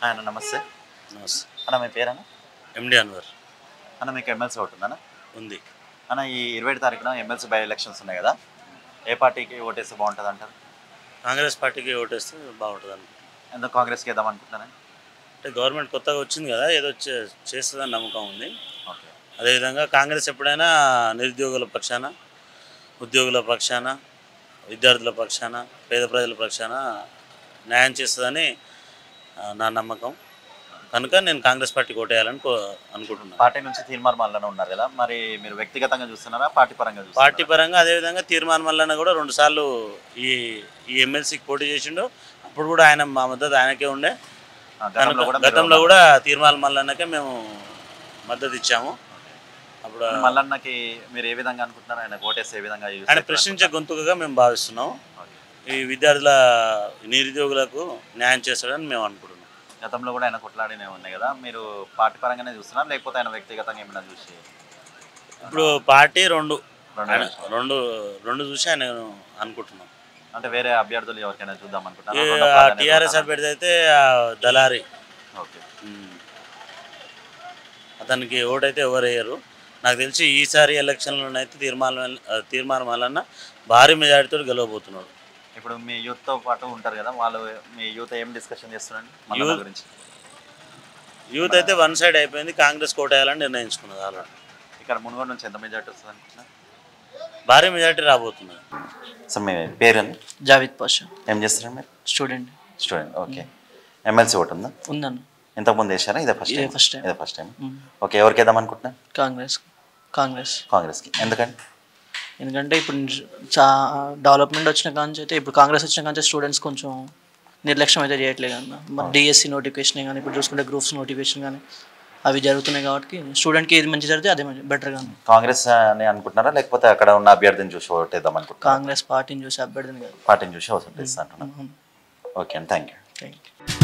ఆయన నమస్తే నమస్తే అన్న మీ పేరన్నా ఎండి అన్వర్ అన్న మీకు ఎమ్మెల్సీ ఓటు ఉందన్న ఉంది అన్న ఈ ఇరవై తారీఖున ఎమ్మెల్సీ బై ఎలక్షన్స్ ఉన్నాయి కదా ఏ పార్టీకి ఓటేస్తే బాగుంటుంది అంటారు కాంగ్రెస్ పార్టీకి ఓటేస్తే బాగుంటుంది అనుకుంటున్నాను ఎందుకు కాంగ్రెస్కి వేద్దాం అనుకుంటున్నాను అంటే గవర్నమెంట్ కొత్తగా వచ్చింది కదా ఏదో చే- చేస్తుందని నమ్మకం ఉంది ఓకే అదేవిధంగా కాంగ్రెస్ ఎప్పుడైనా నిరుద్యోగుల పక్షాన ఉద్యోగుల పక్షాన విద్యార్థుల పక్షాన పేద ప్రజల పక్షాన న్యాయం చేస్తుందని ఆ, నా నమ్మకం కనుక నేను కాంగ్రెస్ పార్టీకి ఓటేయాలని కో అనుకుంటున్నాను పార్టీ నుంచి తీర్మానం వల్లనే ఉన్నారు కదా మరి మీరు వ్యక్తిగతంగా చూస్తున్నారా పార్టీ పరంగా పార్టీ చూస్తున్నారా పరంగా అదేవిధంగా తీర్మానం వలన కూడా రెండుసార్లు ఈ ఈ ఎమ్మెల్సీకి పోటీ చేసిండు అప్పుడు కూడా ఆయన మా మద్దతు ఆయనకే ఉండే ఆ, గతంలో కనుక కూడా మీరు గతంలో కూడా తీర్మానం మల్లన్నకే మేము మద్దతు ఇచ్చాము అప్పుడు మల్లన్నకి మీరు ఏ విధంగా అనుకుంటున్నారు ఆయన ఓటేస్తే ఏ విధంగా use ఆయన అవుతుంది ప్రశ్నించే గొంతుకగా మేము భావిస్తున్నాం ఓకే. ఈ విద్యార్థుల నిరుద్యోగులకు న్యాయం చేస్తాడని మేము అనుకుంటున్నాం గతంలో కూడా ఆయన కొట్లాడినే ఉన్నాయి కదా మీరు పార్టీ పరంగానే చూస్తున్నారా లేకపోతే ఆయన వ్యక్తిగతంగా ఏమైనా చూసి ఇప్పుడు పార్టీ రెండు రెండు ఆయన నిమిషాలు. రెండు రెండు చూసి ఆయన అనుకుంటున్నాం అంటే వేరే అభ్యర్థులు ఎవరికైనా చూద్దాం ఈ అనుకుంటున్నారా టీఆర్ఎస్ అభ్యర్థి అయితే ఆ దళారి ఓకే ఉమ్. అతనికి ఓటైతే ఎవరు వేయరు నాకు తెలిసి ఈసారి ఎలక్షన్లోనైతే తీర్మానం ఆ, తీర్మానం వలన భారీ మెజారిటీతో గెలవబోతున్నాడు ఇప్పుడు మీ యూత్ తో పాటు ఉంటారు కదా వాళ్ళు మీ యూత్ ఏం డిస్కషన్ చేస్తున్నారండి మల్లన్న Youth- గురించి యూత్ అయితే వన్ సైడ్ అయిపోయింది కాంగ్రెస్ కోటేయాలని నిర్ణయించుకున్నది ఆల్రెడీ ఇక్కడ మునుగోడు నుంచి ఎంత మెజార్టీ వస్తుంది అనుకుంటున్నారు భారీ మెజారిటీ రాబోతున్నది సో మీ పేరండి జావేద్ పాషా ఏం చేస్తారండి మీరు student student okay MLC vote ఉందా ఉందన్న ఇంతకుముందు వేసారా ఇదే ఫస్ట్ ఇదే టైం first time. ఇదే ఫస్ట్ టైం మ్మ్. ఓకే ఎవరికి వేద్దాం అనుకుంటున్నారు కాంగ్రెస్ కాంగ్రెస్ కాంగ్రెస్కి ఎందుకండి ఎందుకంటే ఇప్పుడు చా డెవలప్మెంట్ వచ్చిన కాంచి అయితే ఇప్పుడు కాంగ్రెస్ వచ్చిన కాంచి స్టూడెంట్స్ కొంచెం నిర్లక్ష్యం అయితే చేయట్లేదు అన్న మరి డిఎస్సి నోటిఫికేషన్ కానీ ఇప్పుడు చూసుకుంటే గ్రూప్స్ నోటిఫికేషన్ కానీ అవి జరుగుతున్నాయి కాబట్టి స్టూడెంట్కి ఏది మంచి జరిగితే అదే బెటర్ కానీ కాంగ్రెస్ అని అనుకుంటున్నారా లేకపోతే అక్కడ ఉన్న అభ్యర్థిని చూసి ఓటేద్దాం అనుకుంటున్నారా కాంగ్రెస్ పార్టీని చూసి అభ్యర్థిని కాదు పార్టీని చూసి ఓటు వేస్తా అంటున్నాను ఓకే అండి థ్యాంక్ యూ థ్యాంక్ యూ